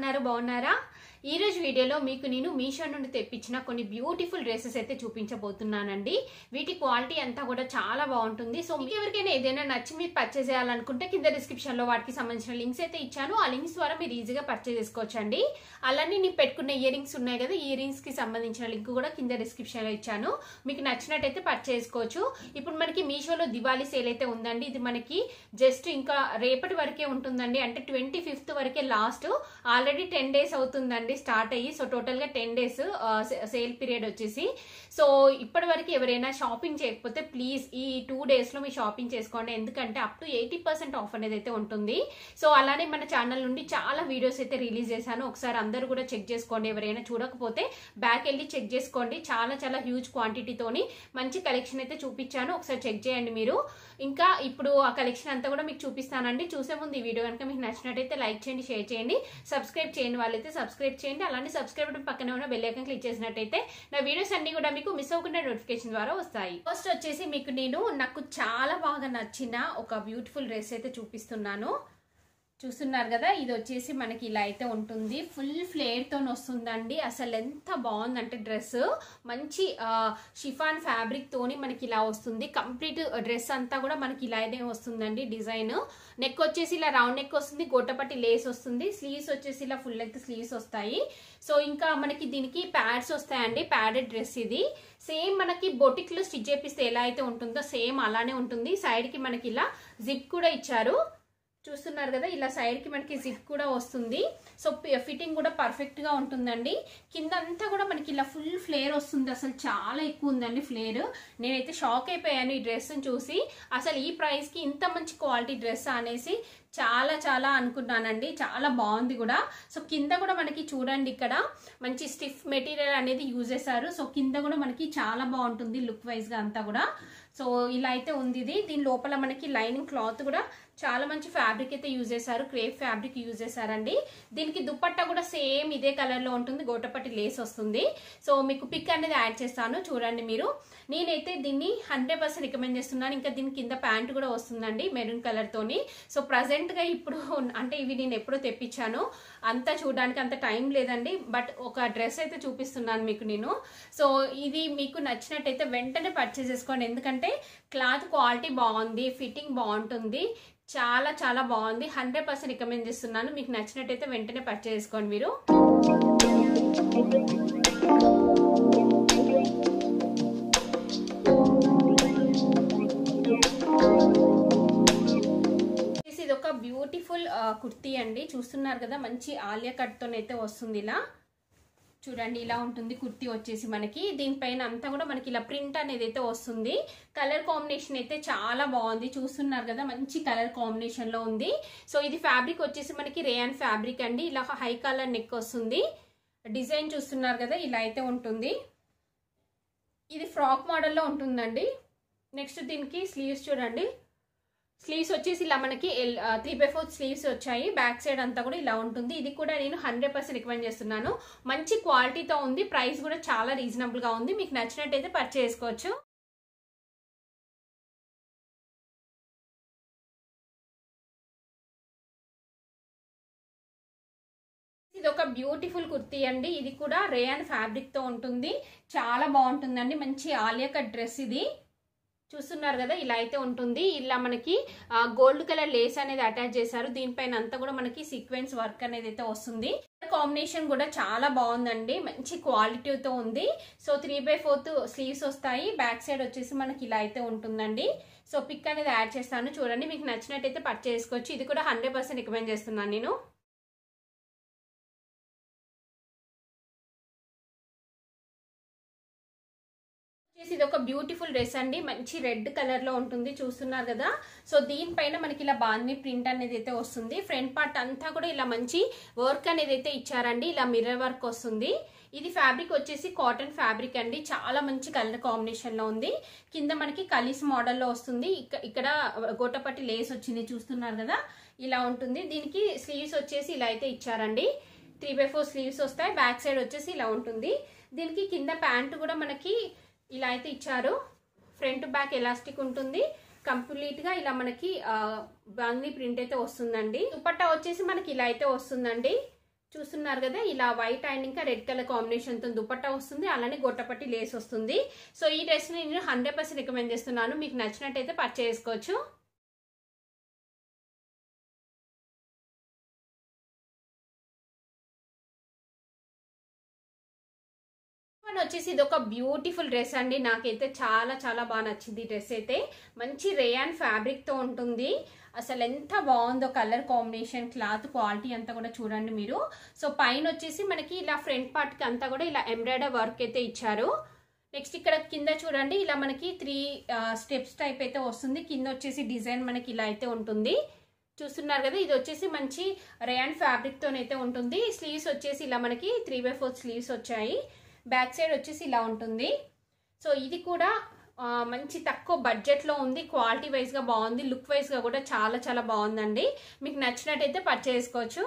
ఉన్నారు బాగున్నారా ఈ రోజు వీడియోలో మీకు నేను మీషో నుండి తెప్పించిన కొన్ని బ్యూటిఫుల్ డ్రెస్సెస్ అయితే చూపించబోతున్నానండి వీటి క్వాలిటీ అంతా కూడా చాలా బాగుంటుంది సో మీకు ఎవరికైనా ఏదైనా నచ్చి మీరు పర్చేస్ చేయాలనుకుంటే కింద డిస్క్రిప్షన్ లో వాటికి సంబంధించిన లింక్స్ అయితే ఇచ్చాను ఆ లింక్స్ ద్వారా మీరు ఈజీగా పర్చేస్ చేసుకోవచ్చండి అలానే నేను పెట్టుకున్న ఇయర్ రింగ్స్ ఉన్నాయి కదా ఇయర్ రింగ్స్ కి సంబంధించిన లింక్ కూడా కింద డిస్క్రిప్షన్ లో ఇచ్చాను మీకు నచ్చినట్టయితే పర్చేస్ చేసుకోవచ్చు ఇప్పుడు మనకి మీషోలో దివాళీ సేల్ అయితే ఉందండి ఇది మనకి జస్ట్ ఇంకా రేపటి వరకే ఉంటుందండి అంటే ట్వంటీ ఫిఫ్త్ వరకే లాస్ట్ ఆల్రెడీ టెన్ డేస్ అవుతుందండి స్టార్ట్ అయ్యి సో టోటల్ గా టెన్ డేస్ సేల్ పీరియడ్ వచ్చేసి సో ఇప్పటి వరకు ఎవరైనా షాపింగ్ చేయకపోతే ప్లీజ్ ఈ టూ డేస్ లో మీరు షాపింగ్ చేసుకోండి ఎందుకంటే up to eighty percent off అనేది అయితే ఉంటుంది సో అలానే మన ఛానల్ నుండి చాలా వీడియోస్ అయితే రిలీజ్ చేశాను ఒకసారి అందరూ కూడా చెక్ చేసుకోండి ఎవరైనా చూడకపోతే బ్యాక్ వెళ్ళి చెక్ చేసుకోండి చాలా చాలా హ్యూజ్ క్వాంటిటీతోని మంచి కలెక్షన్ అయితే చూపించాను ఒకసారి చెక్ చేయండి మీరు ఇంకా ఇప్పుడు ఆ కలెక్షన్ అంతా కూడా మీకు చూపిస్తానండి చూసే ముందు ఈ వీడియో కనుక మీకు నచ్చినట్టయితే లైక్ చేయండి షేర్ చేయండి సబ్స్క్రైబ్ చేయండి వాళ్ళైతే సబ్స్క్రైబ్ చేయండి అలానే సబ్స్క్రైబ్ బటన్ పక్కనే ఉన్న బెల్ ఐకాన్ క్లిక్ చేసినట్టయితే నా వీడియోస్ అన్ని కూడా మీకు మిస్ అవ్వకుండా నోటిఫికేషన్ ద్వారా వస్తాయి ఫస్ట్ వచ్చేసి మీకు నేను నాకు చాలా బాగా నచ్చిన ఒక బ్యూటిఫుల్ డ్రెస్ అయితే చూపిస్తున్నాను చూస్తున్నారు కదా ఇది వచ్చేసి మనకి ఇలా అయితే ఉంటుంది ఫుల్ ఫ్లేర్తో వస్తుందండి అసలు ఎంత బాగుందంటే డ్రెస్ మంచి షిఫాన్ ఫ్యాబ్రిక్ తోని మనకి ఇలా వస్తుంది కంప్లీట్ డ్రెస్ అంతా కూడా మనకి ఇలానే వస్తుందండి డిజైన్ నెక్ వచ్చేసి ఇలా రౌండ్ నెక్ వస్తుంది గోటపట్టి లేస్ వస్తుంది స్లీవ్స్ వచ్చేసి ఇలా ఫుల్ లెంత్ స్లీవ్స్ వస్తాయి సో ఇంకా మనకి దీనికి ప్యాడ్స్ వస్తాయండి ప్యాడెడ్ డ్రెస్ ఇది సేమ్ మనకి బొటిక్లో స్టిచ్ చేపిస్తే ఎలా అయితే ఉంటుందో సేమ్ అలానే ఉంటుంది సైడ్కి మనకి ఇలా జిప్ కూడా ఇచ్చారు చూస్తున్నారు కదా ఇలా సైడ్కి మనకి జిప్ కూడా వస్తుంది సో ఫిట్టింగ్ కూడా పర్ఫెక్ట్గా ఉంటుందండి కింద అంతా కూడా మనకి ఇలా ఫుల్ ఫ్లేర్ వస్తుంది అసలు చాలా ఎక్కువ ఉందండి ఫ్లేర్ నేనైతే షాక్ అయిపోయాను ఈ డ్రెస్ని చూసి అసలు ఈ ప్రైస్కి ఇంత మంచి క్వాలిటీ డ్రెస్ అనేసి చాలా చాలా అనుకున్నానండి చాలా బాగుంది కూడా సో కింద కూడా మనకి చూడండి ఇక్కడ మంచి స్టిఫ్ మెటీరియల్ అనేది యూజ్ చేశారు సో కింద కూడా మనకి చాలా బాగుంటుంది లుక్ వైజ్గా అంతా కూడా సో ఇలా అయితే ఉంది ఇది దీని లోపల మనకి లైనింగ్ క్లాత్ కూడా చాలా మంచి ఫ్యాబ్రిక్ అయితే యూజ్ చేశారు క్రేప్ ఫ్యాబ్రిక్ యూజ్ చేశారండి దీనికి దుప్పట్టా కూడా సేమ్ ఇదే కలర్లో ఉంటుంది గోటపట్టి లేస్ వస్తుంది సో మీకు పిక్ అనేది యాడ్ చేస్తాను చూడండి మీరు నేనైతే దీన్ని హండ్రెడ్ పర్సెంట్ రికమెండ్ చేస్తున్నాను ఇంకా దీని కింద ప్యాంట్ కూడా వస్తుందండి మెరూన్ కలర్తోని సో ప్రజెంట్గా ఇప్పుడు అంటే ఇవి నేను ఎప్పుడో తెప్పించాను అంతా చూడడానికి అంత టైం లేదండి బట్ ఒక డ్రెస్ అయితే చూపిస్తున్నాను మీకు నేను సో ఇది మీకు నచ్చినట్టయితే వెంటనే పర్చేస్ చేసుకోండి ఎందుకంటే క్లాత్ క్వాలిటీ బాగుంది ఫిట్టింగ్ బాగుంటుంది చాలా చాలా బాగుంది హండ్రెడ్ పర్సెంట్ రికమెండ్ చేస్తున్నాను మీకు నచ్చినట్టయితే వెంటనే పర్చేస్ చేసుకోండి మీరు ఇది ఒక బ్యూటిఫుల్ కుర్తీ అండి చూస్తున్నారు కదా మంచి ఆలియా కట్తోనైతే వస్తుంది ఇలా చూడండి ఇలా ఉంటుంది కుర్తీ వచ్చేసి మనకి దీనిపైన అంతా కూడా మనకి ఇలా ప్రింట్ అనేది అయితే వస్తుంది కలర్ కాంబినేషన్ అయితే చాలా బాగుంది చూస్తున్నారు కదా మంచి కలర్ కాంబినేషన్ లో ఉంది సో ఇది ఫ్యాబ్రిక్ వచ్చేసి మనకి రేయాన్ ఫ్యాబ్రిక్ అండి ఇలా హై కలర్ నెక్ వస్తుంది డిజైన్ చూస్తున్నారు కదా ఇలా అయితే ఉంటుంది ఇది ఫ్రాక్ మోడల్లో ఉంటుందండి నెక్స్ట్ దీనికి స్లీవ్స్ చూడండి స్లీవ్స్ వచ్చేసి ఇలా మనకి త్రీ బై ఫోర్ స్లీవ్స్ వచ్చాయి బ్యాక్ సైడ్ అంతా కూడా ఇలా ఉంటుంది ఇది కూడా నేను హండ్రెడ్ పర్సెంట్ రికమెండ్ చేస్తున్నాను మంచి క్వాలిటీతో ఉంది ప్రైస్ కూడా చాలా రీజనబుల్ గా ఉంది మీకు నచ్చినట్టయితే పర్చేస్ చేసుకోవచ్చు ఇది ఒక బ్యూటిఫుల్ కుర్తీ అండి ఇది కూడా రేయాన్ ఫ్యాబ్రిక్ తో ఉంటుంది చాలా బాగుంటుందండి మంచి ఆలియా కట్ డ్రెస్ ఇది చూస్తున్నారు కదా ఇలా అయితే ఉంటుంది ఇలా మనకి గోల్డ్ కలర్ లేస్ అనేది అటాచ్ చేశారు దీనిపైన అంతా కూడా మనకి సీక్వెన్స్ వర్క్ అనేది అయితే వస్తుంది కాంబినేషన్ కూడా చాలా బాగుందండి మంచి క్వాలిటీతో ఉంది so three by fourth sleeves వస్తాయి బ్యాక్ సైడ్ వచ్చేసి మనకి ఇలా అయితే ఉంటుందండి సో పిక్ అనేది యాడ్ చేస్తాను చూడండి మీకు నచ్చినట్టయితే పర్చేస్ చేసుకోవచ్చు ఇది కూడా హండ్రెడ్ పర్సెంట్ రికమెండ్ చేస్తున్నాను నేను వచ్చేసి ఇది ఒక బ్యూటిఫుల్ డ్రెస్ అండి మంచి రెడ్ కలర్ లో ఉంటుంది చూస్తున్నారు కదా సో దీనిపైన మనకి ఇలా బాంది ప్రింట్ అనేది అయితే వస్తుంది ఫ్రంట్ పార్ట్ అంతా కూడా ఇలా మంచి వర్క్ అనేది అయితే ఇచ్చారండి ఇలా మిర్రర్ వర్క్ వస్తుంది ఇది ఫ్యాబ్రిక్ వచ్చేసి కాటన్ ఫ్యాబ్రిక్ అండి చాలా మంచి కలర్ కాంబినేషన్ లో ఉంది కింద మనకి కలిస్ మోడల్లో వస్తుంది ఇక్కడ గోటపట్టి లేస్ వచ్చింది చూస్తున్నారు కదా ఇలా ఉంటుంది దీనికి స్లీవ్స్ వచ్చేసి ఇలా అయితే ఇచ్చారండి త్రీ బై ఫోర్ స్లీవ్స్ వస్తాయి బ్యాక్ సైడ్ వచ్చేసి ఇలా ఉంటుంది దీనికి కింద ప్యాంట్ కూడా మనకి ఇలా అయితే ఇచ్చారు ఫ్రంట్ బ్యాక్ ఎలాస్టిక్ ఉంటుంది కంప్లీట్ గా ఇలా మనకి బాంగ్లీ ప్రింట్ అయితే వస్తుందండి దుపట్టా వచ్చేసి మనకి ఇలా అయితే వస్తుందండి చూస్తున్నారు కదా ఇలా వైట్ అండ్ ఇంకా రెడ్ కలర్ కాంబినేషన్తో దుపట్టా వస్తుంది అలానే గొట్టపట్టి లేస్ వస్తుంది సో ఈ డ్రెస్ని నేను హండ్రెడ్ పర్సెంట్ రికమెండ్ చేస్తున్నాను మీకు నచ్చినట్టయితే పర్చేస్ చేసుకోవచ్చు వన్ వచ్చేసి ఇది ఒక బ్యూటిఫుల్ డ్రెస్ అండి నాకైతే చాలా చాలా బాగా నచ్చింది ఈ డ్రెస్ అయితే మంచి రేయాన్ ఫ్యాబ్రిక్తో ఉంటుంది అసలు ఎంత బాగుందో కలర్ కాంబినేషన్ క్లాత్ క్వాలిటీ అంతా కూడా చూడండి మీరు సో పైన వచ్చేసి మనకి ఇలా ఫ్రంట్ పార్ట్కి అంతా కూడా ఇలా ఎంబ్రాయిడర్ వర్క్ అయితే ఇచ్చారు నెక్స్ట్ ఇక్కడ కింద చూడండి ఇలా మనకి త్రీ స్టెప్స్ టైప్ అయితే వస్తుంది కింద వచ్చేసి డిజైన్ మనకి ఇలా అయితే ఉంటుంది చూస్తున్నారు కదా ఇది వచ్చేసి మంచి రేయాన్ ఫ్యాబ్రిక్తోనైతే ఉంటుంది స్లీవ్స్ వచ్చేసి ఇలా మనకి త్రీ బై ఫోర్ స్లీవ్స్ వచ్చాయి బ్యాక్ సైడ్ వచ్చేసి ఇలా ఉంటుంది సో ఇది కూడా మంచి తక్కువ బడ్జెట్లో ఉంది క్వాలిటీ వైజ్గా బాగుంది లుక్ వైజ్గా కూడా చాలా చాలా బాగుందండి మీకు నచ్చినట్టయితే పర్చేస్ చేసుకోవచ్చు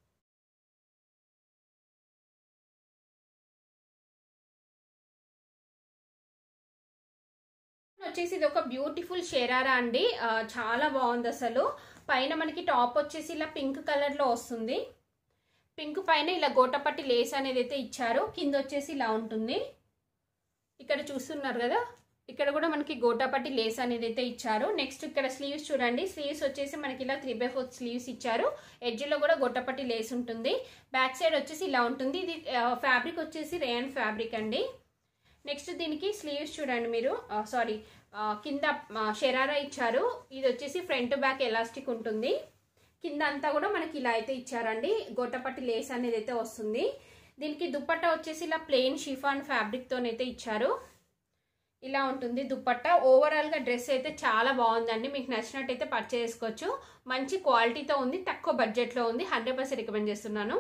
వచ్చేసి ఇది ఒక బ్యూటిఫుల్ షేరారా అండి చాలా బాగుంది అసలు పైన మనకి టాప్ వచ్చేసి ఇలా పింక్ కలర్లో వస్తుంది పింక్ పైన ఇలా గోటపట్టి లేస్ అనేది అయితే ఇచ్చారు కింద వచ్చేసి ఇలా ఉంటుంది ఇక్కడ చూస్తున్నారు కదా ఇక్కడ కూడా మనకి గోటాపట్టి లేస్ అనేది అయితే ఇచ్చారు నెక్స్ట్ ఇక్కడ స్లీవ్స్ చూడండి స్లీవ్స్ వచ్చేసి మనకి ఇలా త్రీ బై ఫోర్ స్లీవ్స్ ఇచ్చారు ఎడ్జ్లో కూడా గొట్టపట్టి లేస్ ఉంటుంది బ్యాక్ సైడ్ వచ్చేసి ఇలా ఉంటుంది ఇది ఫ్యాబ్రిక్ వచ్చేసి రేయన్ ఫ్యాబ్రిక్ అండి నెక్స్ట్ దీనికి స్లీవ్స్ చూడండి మీరు సారీ కింద షెరారా ఇచ్చారు ఇది వచ్చేసి ఫ్రంట్ బ్యాక్ ఎలాస్టిక్ ఉంటుంది కింద అంతా కూడా మనకి ఇలా అయితే ఇచ్చారండి గొట్టపట్టి లేస్ అనేది అయితే వస్తుంది దీనికి దుప్పట్టా వచ్చేసి ఇలా ప్లెయిన్ షిఫాన్ ఫ్యాబ్రిక్తోనైతే ఇచ్చారు ఇలా ఉంటుంది దుప్పట్టా ఓవరాల్గా డ్రెస్ అయితే చాలా బాగుందండి మీకు నచ్చినట్టయితే పర్చేస్ చేసుకోవచ్చు మంచి క్వాలిటీతో ఉంది తక్కువ బడ్జెట్లో ఉంది హండ్రెడ్ పర్సెంట్ రికమెండ్ చేస్తున్నాను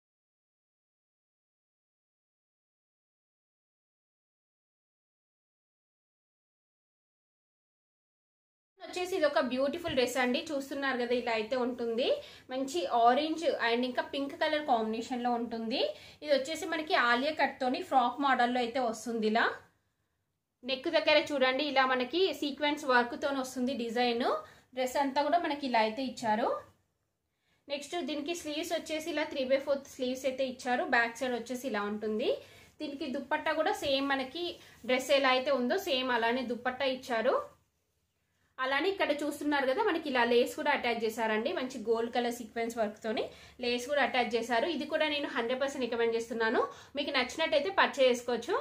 వచ్చేసి ఇది ఒక బ్యూటిఫుల్ డ్రెస్ అండి చూస్తున్నారు కదా ఇలా అయితే ఉంటుంది మంచి ఆరెంజ్ అండ్ ఇంకా పింక్ కలర్ కాంబినేషన్లో ఉంటుంది ఇది వచ్చేసి మనకి ఆలియా కట్తోని ఫ్రాక్ మోడల్లో అయితే వస్తుంది ఇలా నెక్ దగ్గర చూడండి ఇలా మనకి సీక్వెన్స్ వర్క్తో వస్తుంది డిజైన్ డ్రెస్ అంతా కూడా మనకి ఇలా అయితే ఇచ్చారు నెక్స్ట్ దీనికి స్లీవ్స్ వచ్చేసి ఇలా త్రీ బై ఫోర్త్ స్లీవ్స్ అయితే ఇచ్చారు బ్యాక్ సైడ్ వచ్చేసి ఇలా ఉంటుంది దీనికి దుప్పట్టా కూడా సేమ్ మనకి డ్రెస్ ఎలా అయితే ఉందో సేమ్ అలానే దుప్పట్టా ఇచ్చారు అలానే ఇక్కడ చూస్తున్నారు కదా మనకి ఇలా లేస్ కూడా అటాచ్ చేశారండి మంచి గోల్డ్ కలర్ సీక్వెన్స్ వర్క్తోని లేస్ కూడా అటాచ్ చేశారు ఇది కూడా నేను హండ్రెడ్ పర్సెంట్ రికమెండ్ చేస్తున్నాను మీకు నచ్చినట్టయితే పర్చేస్ చేసుకోవచ్చు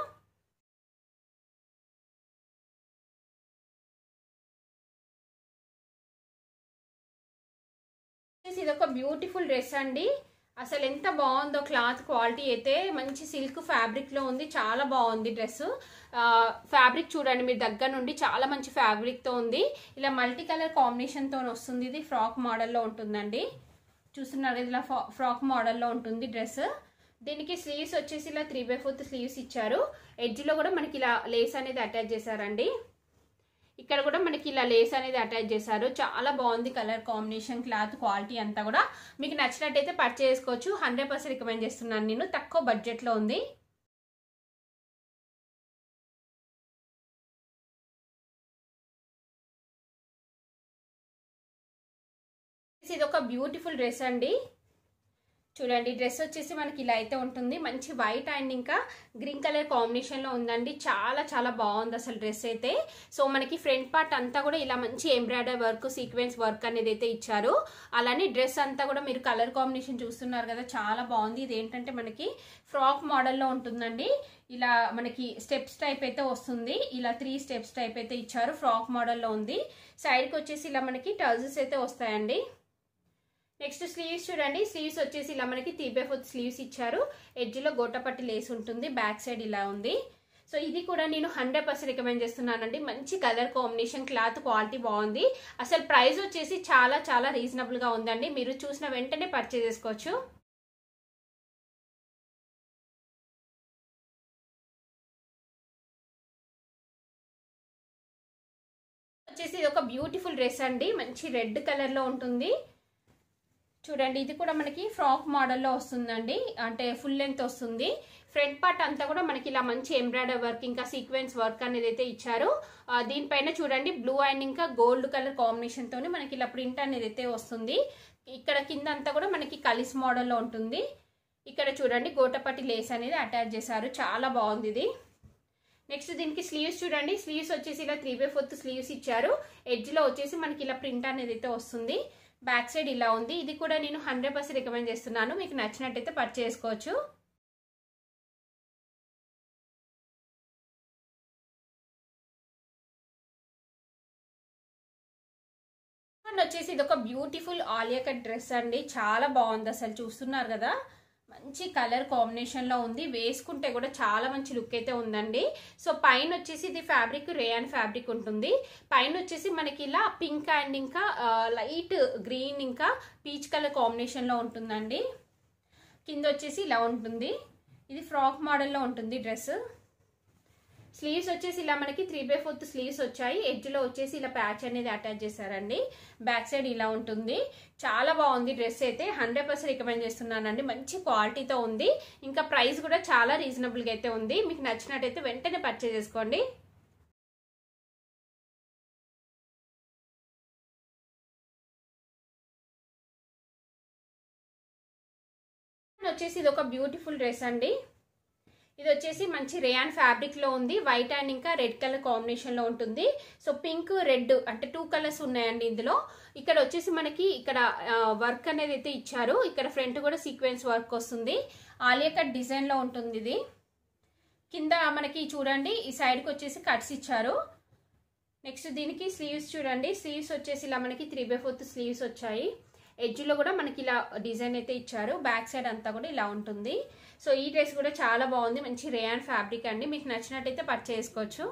ఇది ఒక బ్యూటిఫుల్ డ్రెస్ అండి అసలు ఎంత బాగుందో క్లాత్ క్వాలిటీ అయితే మంచి సిల్క్ ఫ్యాబ్రిక్లో ఉంది చాలా బాగుంది డ్రెస్ ఫ్యాబ్రిక్ చూడండి మీరు దగ్గర నుండి చాలా మంచి ఫ్యాబ్రిక్తో ఉంది ఇలా మల్టీ కలర్ కాంబినేషన్తో వస్తుంది ఇది ఫ్రాక్ మోడల్లో ఉంటుందండి చూస్తున్నారు ఇలా ఫ్రాక్ మోడల్లో ఉంటుంది డ్రెస్ దీనికి స్లీవ్స్ వచ్చేసి ఇలా త్రీ బై ఫోర్త్ స్లీవ్స్ ఇచ్చారు ఎడ్జ్లో కూడా మనకి ఇలా లేస్ అనేది అటాచ్ చేశారండి ఇక్కడ కూడా మనకి ఇలా లేస్ అనేది అటాచ్ చేశారు చాలా బాగుంది కలర్ కాంబినేషన్ క్లాత్ క్వాలిటీ అంతా కూడా మీకు నచ్చినట్టయితే పర్చేస్ చేసుకోవచ్చు హండ్రెడ్ పర్సెంట్ రికమెండ్ చేస్తున్నాను నేను తక్కువ బడ్జెట్లో ఉంది ఇది ఒక బ్యూటిఫుల్ డ్రెస్ అండి చూడండి డ్రెస్ వచ్చేసి మనకి ఇలా అయితే ఉంటుంది మంచి వైట్ అండ్ ఇంకా గ్రీన్ కలర్ కాంబినేషన్లో ఉందండి చాలా చాలా బాగుంది అసలు డ్రెస్ అయితే సో మనకి ఫ్రంట్ పార్ట్ అంతా కూడా ఇలా మంచి ఎంబ్రాయిడరీ వర్క్ సీక్వెన్స్ వర్క్ అనేది అయితే ఇచ్చారు అలానే డ్రెస్ అంతా కూడా మీరు కలర్ కాంబినేషన్ చూస్తున్నారు కదా చాలా బాగుంది ఇది ఏంటంటే మనకి ఫ్రాక్ మోడల్లో ఉంటుందండి ఇలా మనకి స్టెప్స్ టైప్ అయితే వస్తుంది ఇలా త్రీ స్టెప్స్ టైప్ అయితే ఇచ్చారు ఫ్రాక్ మోడల్లో ఉంది సైడ్కి వచ్చేసి ఇలా మనకి టర్జెస్ అయితే వస్తాయండి నెక్స్ట్ స్లీవ్స్ చూడండి స్లీవ్స్ వచ్చేసి ఇలా మనకి త్రీ బై ఫోర్త్ స్లీవ్స్ ఇచ్చారు ఎడ్జ్లో గోటపట్టి లేస్ ఉంటుంది బ్యాక్ సైడ్ ఇలా ఉంది సో ఇది కూడా నేను హండ్రెడ్ పర్సెంట్ రికమెండ్ చేస్తున్నానండి మంచి కలర్ కాంబినేషన్ క్లాత్ క్వాలిటీ బాగుంది అసలు ప్రైస్ వచ్చేసి చాలా చాలా రీజనబుల్గా ఉందండి మీరు చూసిన వెంటనే పర్చేస్ చేసుకోవచ్చు వచ్చేసి ఇది ఒక బ్యూటిఫుల్ డ్రెస్ అండి మంచి రెడ్ కలర్లో ఉంటుంది చూడండి ఇది కూడా మనకి ఫ్రాక్ మోడల్లో వస్తుందండి అంటే ఫుల్ లెంత్ వస్తుంది ఫ్రంట్ పార్ట్ అంతా కూడా మనకి ఇలా మంచి ఎంబ్రాయిడరీ వర్క్ ఇంకా సీక్వెన్స్ వర్క్ అనేది అయితే ఇచ్చారు దీనిపైన చూడండి బ్లూ అండ్ ఇంకా గోల్డ్ కలర్ కాంబినేషన్తో మనకి ఇలా ప్రింట్ అనేది అయితే వస్తుంది ఇక్కడ కింద అంతా కూడా మనకి కలిస్ మోడల్లో ఉంటుంది ఇక్కడ చూడండి గోటపట్టి లేస్ అనేది అటాచ్ చేశారు చాలా బాగుంది ఇది నెక్స్ట్ దీనికి స్లీవ్స్ చూడండి స్లీవ్స్ వచ్చేసి ఇలా త్రీ బై ఫోర్త్ స్లీవ్స్ ఇచ్చారు ఎడ్జ్లో వచ్చేసి మనకి ఇలా ప్రింట్ అనేది అయితే వస్తుంది బ్యాక్ సైడ్ ఇలా ఉంది ఇది కూడా నేను హండ్రెడ్ పర్సెంట్ రికమెండ్ చేస్తున్నాను మీకు నచ్చినట్టయితే పర్చేస్ చేసుకోవచ్చు వచ్చేసి ఇది ఒక బ్యూటిఫుల్ ఆలియా కట్ డ్రెస్ అండి చాలా బాగుంది అసలు చూస్తున్నారు కదా మంచి కలర్ కాంబినేషన్లో ఉంది వేసుకుంటే కూడా చాలా మంచి లుక్ అయితే ఉందండి సో పైన వచ్చేసి ఇది ఫ్యాబ్రిక్ రేయాన్ ఫ్యాబ్రిక్ ఉంటుంది పైన వచ్చేసి మనకి ఇలా పింక్ అండ్ ఇంకా లైట్ గ్రీన్ ఇంకా పీచ్ కలర్ కాంబినేషన్లో ఉంటుందండి కింద వచ్చేసి ఇలా ఉంటుంది ఇది ఫ్రాక్ మోడల్లో ఉంటుంది డ్రెస్ స్లీవ్స్ వచ్చేసి ఇలా మనకి త్రీ బై ఫోర్త్ స్లీవ్స్ వచ్చాయి ఎడ్జ్లో వచ్చేసి ఇలా ప్యాచ్ అనేది అటాచ్ చేశారండి బ్యాక్ సైడ్ ఇలా ఉంటుంది చాలా బాగుంది డ్రెస్ అయితే హండ్రెడ్ పర్సెంట్ రికమెండ్ చేస్తున్నానండి మంచి క్వాలిటీతో ఉంది ఇంకా ప్రైస్ కూడా చాలా రీజనబుల్గా అయితే ఉంది మీకు నచ్చినట్టయితే వెంటనే పర్చేజ్ చేసుకోండి వచ్చేసి ఇది ఒక బ్యూటిఫుల్ డ్రెస్ అండి ఇది వచ్చేసి మంచి రేయాన్ ఫ్యాబ్రిక్ లో ఉంది వైట్ అండ్ ఇంకా రెడ్ కలర్ కాంబినేషన్ లో ఉంటుంది సో పింక్ రెడ్ అంటే టూ కలర్స్ ఉన్నాయండి ఇందులో ఇక్కడ వచ్చేసి మనకి ఇక్కడ వర్క్ అనేది అయితే ఇచ్చారు ఇక్కడ ఫ్రంట్ కూడా సీక్వెన్స్ వర్క్ వస్తుంది ఆలియా కట్ డిజైన్ లో ఉంటుంది ఇది కింద మనకి చూడండి ఈ సైడ్కి వచ్చేసి కట్స్ ఇచ్చారు నెక్స్ట్ దీనికి స్లీవ్స్ చూడండి స్లీవ్స్ వచ్చేసి ఇలా మనకి త్రీ బై ఫోర్త్ స్లీవ్స్ వచ్చాయి ఎడ్జ్లో కూడా మనకి ఇలా డిజైన్ అయితే ఇచ్చారు బ్యాక్ సైడ్ అంతా కూడా ఇలా ఉంటుంది సో ఈ డ్రెస్ కూడా చాలా బాగుంది మంచి రేయాన్ ఫ్యాబ్రిక్ అండి మీకు నచ్చినట్టయితే పర్చేస్ చేసుకోవచ్చు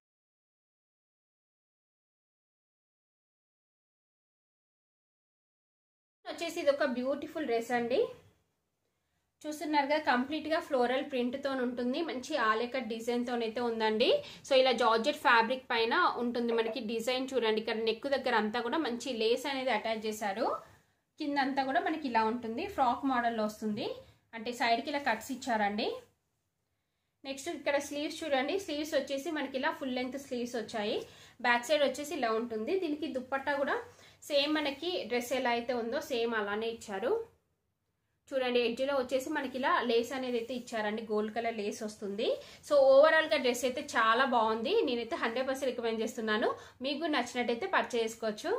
వచ్చేసి ఇది ఒక బ్యూటిఫుల్ డ్రెస్ అండి చూస్తున్నారు కదా కంప్లీట్గా ఫ్లోరల్ ప్రింట్తో ఉంటుంది మంచి ఆలేకట్ డిజైన్తో అయితే ఉందండి సో ఇలా జార్జెట్ ఫ్యాబ్రిక్ పైన ఉంటుంది మనకి డిజైన్ చూడండి ఇక్కడ నెక్ దగ్గర అంతా కూడా మంచి లేస్ అనేది అటాచ్ చేశారు కింద అంతా కూడా మనకి ఇలా ఉంటుంది ఫ్రాక్ మోడల్లో వస్తుంది అంటే సైడ్కి ఇలా కట్స్ ఇచ్చారండి నెక్స్ట్ ఇక్కడ స్లీవ్స్ చూడండి స్లీవ్స్ వచ్చేసి మనకి ఇలా ఫుల్ లెంత్ స్లీవ్స్ వచ్చాయి బ్యాక్ సైడ్ వచ్చేసి ఇలా ఉంటుంది దీనికి దుప్పట్టా కూడా సేమ్ మనకి డ్రెస్ ఎలా అయితే ఉందో సేమ్ అలానే ఇచ్చారు చూడండి ఎడ్జ్లో వచ్చేసి మనకి ఇలా లేస్ అనేది అయితే ఇచ్చారండి గోల్డ్ కలర్ లేస్ వస్తుంది సో ఓవరాల్గా డ్రెస్ అయితే చాలా బాగుంది నేనైతే హండ్రెడ్ పర్సెంట్ రికమెండ్ చేస్తున్నాను మీకు నచ్చినట్టయితే పర్చేస్ చేసుకోవచ్చు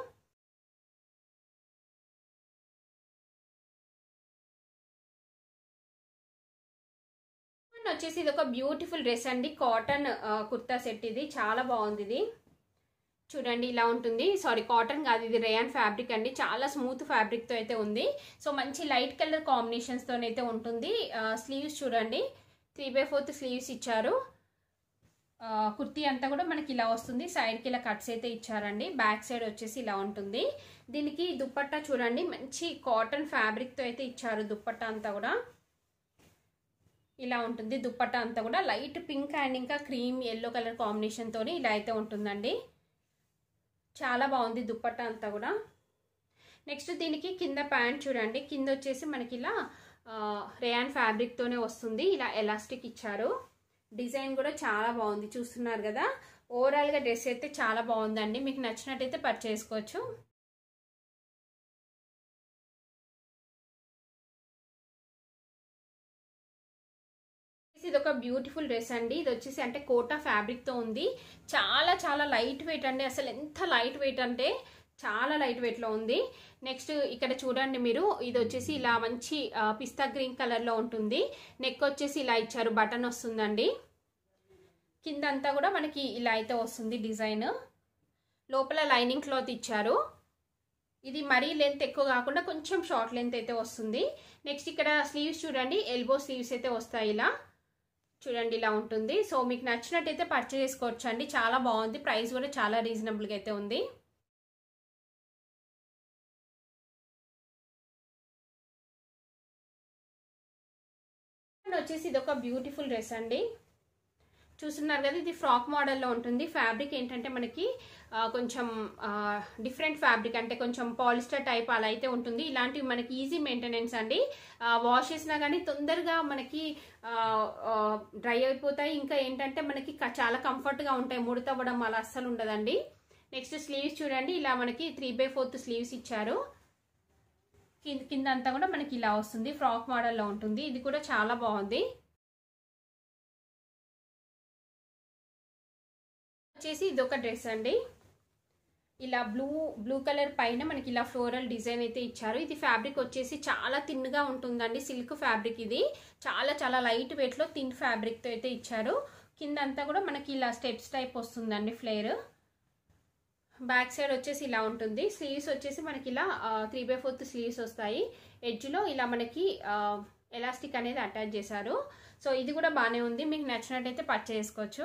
వచ్చేసి ఇది ఒక బ్యూటిఫుల్ డ్రెస్ అండి కాటన్ కుర్తా సెట్ ఇది చాలా బాగుంది ఇది చూడండి ఇలా ఉంటుంది సారీ కాటన్ కాదు ఇది రేయాన్ ఫ్యాబ్రిక్ అండి చాలా స్మూత్ ఫ్యాబ్రిక్తో అయితే ఉంది సో మంచి లైట్ కలర్ కాంబినేషన్స్తో అయితే ఉంటుంది స్లీవ్స్ చూడండి త్రీ బై ఫోర్త్ స్లీవ్స్ ఇచ్చారు కుర్తీ అంతా కూడా మనకి ఇలా వస్తుంది సైడ్కి ఇలా కట్స్ అయితే ఇచ్చారండి బ్యాక్ సైడ్ వచ్చేసి ఇలా ఉంటుంది దీనికి దుప్పట్టా చూడండి మంచి కాటన్ ఫ్యాబ్రిక్తో అయితే ఇచ్చారు దుప్పట్టా అంతా కూడా ఇలా ఉంటుంది దుప్పట్టా అంతా కూడా లైట్ పింక్ అండ్ ఇంకా క్రీమ్ ఎల్లో కలర్ కాంబినేషన్తో ఇలా అయితే ఉంటుందండి చాలా బాగుంది దుప్పట్టా అంతా కూడా నెక్స్ట్ దీనికి కింద ప్యాంట్ చూడండి కింద వచ్చేసి మనకి ఇలా రేయాన్ ఫ్యాబ్రిక్తోనే వస్తుంది ఇలా ఎలాస్టిక్ ఇచ్చారు డిజైన్ కూడా చాలా బాగుంది చూస్తున్నారు కదా ఓవరాల్గా డ్రెస్ అయితే చాలా బాగుందండి మీకు నచ్చినట్టయితే పర్చేస్ చేసుకోవచ్చు ఇది ఒక బ్యూటిఫుల్ డ్రెస్ అండి ఇది వచ్చేసి అంటే కోటా ఫ్యాబ్రిక్తో ఉంది చాలా చాలా లైట్ వెయిట్ అండి అసలు ఎంత లైట్ వెయిట్ అంటే చాలా లైట్ వెయిట్లో ఉంది నెక్స్ట్ ఇక్కడ చూడండి మీరు ఇది వచ్చేసి ఇలా మంచి పిస్తా గ్రీన్ కలర్లో ఉంటుంది నెక్ వచ్చేసి ఇలా ఇచ్చారు బటన్ వస్తుందండి కింద అంతా కూడా మనకి ఇలా అయితే వస్తుంది డిజైన్ లోపల లైనింగ్ క్లాత్ ఇచ్చారు ఇది మరీ లెంత్ ఎక్కువ కాకుండా కొంచెం షార్ట్ లెంత్ అయితే వస్తుంది నెక్స్ట్ ఇక్కడ స్లీవ్స్ చూడండి ఎల్బో స్లీవ్స్ అయితే వస్తాయి ఇలా చూడండి ఇలా ఉంటుంది సో మీకు నచ్చినట్టయితే పర్చేస్ చేసుకోవచ్చు అండి చాలా బాగుంది ప్రైస్ కూడా చాలా రీజనబుల్గా అయితే ఉంది వచ్చేసి ఇది ఒక బ్యూటిఫుల్ డ్రెస్ అండి చూస్తున్నారు కదా ఇది ఫ్రాక్ మోడల్లో ఉంటుంది ఫ్యాబ్రిక్ ఏంటంటే మనకి కొంచెం డిఫరెంట్ ఫ్యాబ్రిక్ అంటే కొంచెం పాలిస్టర్ టైప్ అలా అయితే ఉంటుంది ఇలాంటివి మనకి ఈజీ మెయింటెనెన్స్ అండి వాష్ చేసినా కానీ తొందరగా మనకి డ్రై అయిపోతాయి ఇంకా ఏంటంటే మనకి చాలా కంఫర్ట్గా ఉంటాయి ముడతవ్వడం అలా అస్సలు ఉండదండి నెక్స్ట్ స్లీవ్స్ చూడండి ఇలా మనకి త్రీ బై ఫోర్త్ స్లీవ్స్ ఇచ్చారు కింద కింద అంతా కూడా మనకి ఇలా వస్తుంది ఫ్రాక్ మోడల్లో ఉంటుంది ఇది కూడా చాలా బాగుంది వచ్చేసి ఇది ఒక డ్రెస్ అండి ఇలా బ్లూ బ్లూ కలర్ పైన మనకి ఇలా ఫ్లోరల్ డిజైన్ అయితే ఇచ్చారు ఇది ఫ్యాబ్రిక్ వచ్చేసి చాలా థిన్గా ఉంటుందండి సిల్క్ ఫ్యాబ్రిక్ ఇది చాలా చాలా లైట్ వెయిట్లో థిన్ ఫ్యాబ్రిక్తో అయితే ఇచ్చారు కింద అంతా కూడా మనకి ఇలా స్టెప్స్ టైప్ వస్తుందండి ఫ్లేర్ బ్యాక్ సైడ్ వచ్చేసి ఇలా ఉంటుంది స్లీవ్స్ వచ్చేసి మనకి ఇలా త్రీ బై ఫోర్త్ స్లీవ్స్ వస్తాయి ఎడ్జ్లో ఇలా మనకి ఎలాస్టిక్ అనేది అటాచ్ చేశారు సో ఇది కూడా బాగానే ఉంది మీకు నచ్చినట్టయితే పర్చేస్ చేసుకోవచ్చు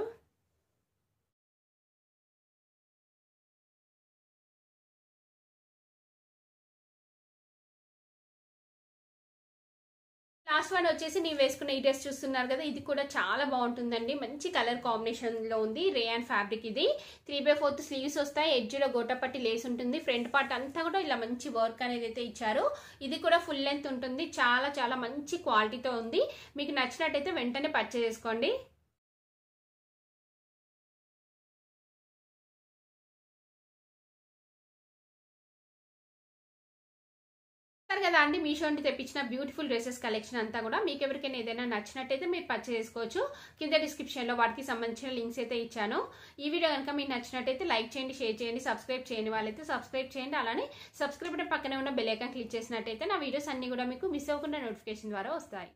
లాస్ట్ వన్ వచ్చేసి నేను వేసుకున్న ఈ డ్రెస్ చూస్తున్నారు కదా ఇది కూడా చాలా బాగుంటుందండి మంచి కలర్ కాంబినేషన్లో ఉంది రేయాన్ ఫ్యాబ్రిక్ ఇది త్రీ బై ఫోర్త్ స్లీవ్స్ వస్తాయి ఎడ్జ్లో గోటపట్టి లేస్ ఉంటుంది ఫ్రంట్ పార్ట్ అంతా కూడా ఇలా మంచి వర్క్ అనేది అయితే ఇచ్చారు ఇది కూడా ఫుల్ లెంత్ ఉంటుంది చాలా చాలా మంచి క్వాలిటీతో ఉంది మీకు నచ్చినట్టయితే వెంటనే పర్చేస్ చేసుకోండి కదా అండి మీషో నుండి తెప్పించిన బ్యూటిఫుల్ డ్రెస్సెస్ కలెక్షన్ అంతా కూడా మీకు ఎవరికైనా ఏదైనా నచ్చినట్టయితే మీరు పర్చేస్ చేసుకోవచ్చు కింద డిస్క్రిప్షన్లో వాటికి సంబంధించిన లింక్స్ అయితే ఇచ్చాను ఈ వీడియో కనుక మీకు నచ్చినట్టయితే లైక్ చేయండి షేర్ చేయండి సబ్స్క్రైబ్ చేయని వాళ్ళైతే సబ్స్క్రైబ్ చేయండి అలానే సబ్స్క్రైబ్ పక్కనే ఉన్న బెల్ ఐకాన్ క్లిక్ చేసినట్టయితే నా వీడియోస్ అన్ని కూడా మీకు మిస్ అవ్వకుండా నోటిఫికేషన్ ద్వారా వస్తాయి